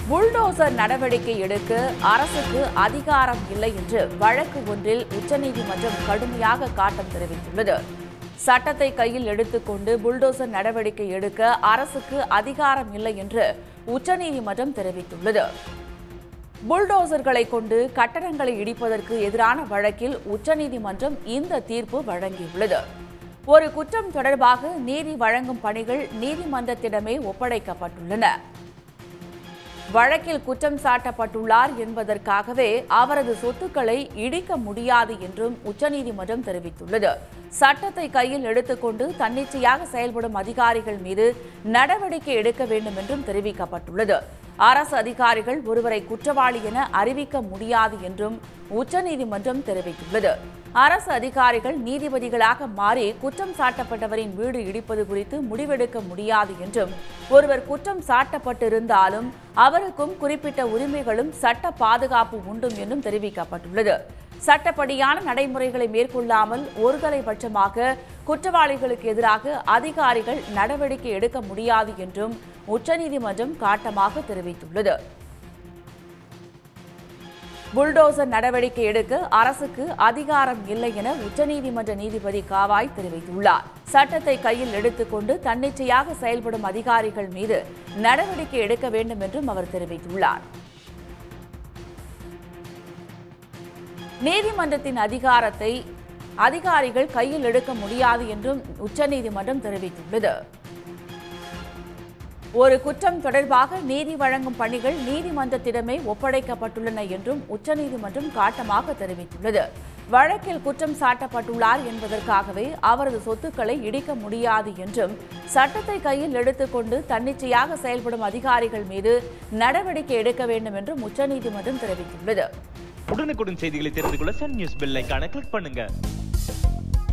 bulldozer நடவடிக்கை எடுக்க அரசுக்கு அதிகாரம் இல்லை என்று வழக்கு ஒன்றில் உச்சநீதிமன்றம் கடுமையாக காட்டம் தெரிவித்துள்ளது சட்டத்தை கையில் எடுத்துக்கொண்டு புல்டோசர் நடவடிக்கை எடுக்க அரசுக்கு அதிகாரம் இல்லை என்று உச்சநீதிமன்றம் தெரிவித்துள்ளது புல்டோசர்களை கொண்டு கட்டடங்களை இடிப்பதற்கு எதிரான வழக்கில் உச்சநீதிமன்றம் இந்த தீர்ப்பு வழங்கியுள்ளது ஒரு குற்றம் தொடர்பாக நீதி வழங்கும் பணிகள் நீதிமன்றத்திடமே ஒப்படைக்கப்பட்டுள்ளன வழக்கில் குற்றம் சாட்டப்பட்டுள்ளார் என்பதற்காகவே அவரது சொத்துக்களை இடிக்க முடியாது என்றும் உச்சநீதிமன்றம் தெரிவித்துள்ளது சட்டத்தை கையில் எடுத்துக்கொண்டு தன்னிச்சையாக செயல்படும் அதிகாரிகள் மீது நடவடிக்கை எடுக்க வேண்டும் என்றும் தெரிவிக்கப்பட்டுள்ளது அரசு அதிகாரிகள் ஒருவரை குற்றவாளி என அறிவிக்க முடியாது என்றும் உச்சநீதிமன்றம் தெரிவித்துள்ளது அரசு அதிகாரிகள் நீதிபதிகளாக மாறி குற்றம் சாட்டப்பட்டவரின் வீடு இடிப்பது குறித்து முடிவெடுக்க முடியாது என்றும் ஒருவர் குற்றம் சாட்டப்பட்டிருந்தாலும் அவருக்கும் குறிப்பிட்ட உரிமைகளும் சட்ட பாதுகாப்பு உண்டும் என்றும் தெரிவிக்கப்பட்டுள்ளது சட்டப்படியான நடைமுறைகளை மேற்கொள்ளாமல் ஒருதலைபட்சமாக குற்றவாளிகளுக்கு எதிராக அதிகாரிகள் நடவடிக்கை எடுக்க முடியாது என்றும் உச்சநீதிமன்றம் காட்டமாக தெரிவித்துள்ளது புல்டோசர் நடவடிக்கை எடுக்க அரசுக்கு அதிகாரம் இல்லை என உச்சநீதிமன்ற நீதிபதி காவாய் தெரிவித்துள்ளார் சட்டத்தை கையில் எடுத்துக்கொண்டு தன்னிச்சையாக செயல்படும் அதிகாரிகள் மீது நடவடிக்கை எடுக்க வேண்டும் என்றும் அவர் தெரிவித்துள்ளார் நீதிமன்றத்தின் அதிகாரத்தை அதிகாரிகள் கையில் எடுக்க முடியாது என்றும் உச்சநீதிமன்றம் தெரிவித்துள்ளது ஒரு குற்றம் தொடர்பாக நீதி வழங்கும் பணிகள் நீதிமன்றத்திடமே ஒப்படைக்கப்பட்டுள்ளன என்றும் உச்சநீதிமன்றம் காட்டமாக தெரிவித்துள்ளது வழக்கில் குற்றம் சாட்டப்பட்டுள்ளார் என்பதற்காகவே அவரது சொத்துக்களை இடிக்க முடியாது என்றும் சட்டத்தை கையில் எடுத்துக்கொண்டு தன்னிச்சையாக செயல்படும் அதிகாரிகள் மீது நடவடிக்கை எடுக்க வேண்டும் என்றும் உச்சநீதிமன்றம் தெரிவித்துள்ளது உடனுக்குடன் செய்திகளை தெரிந்து கொள்ள சன் நியூஸ் பெல் ஐகானை கிளிக் பண்ணுங்க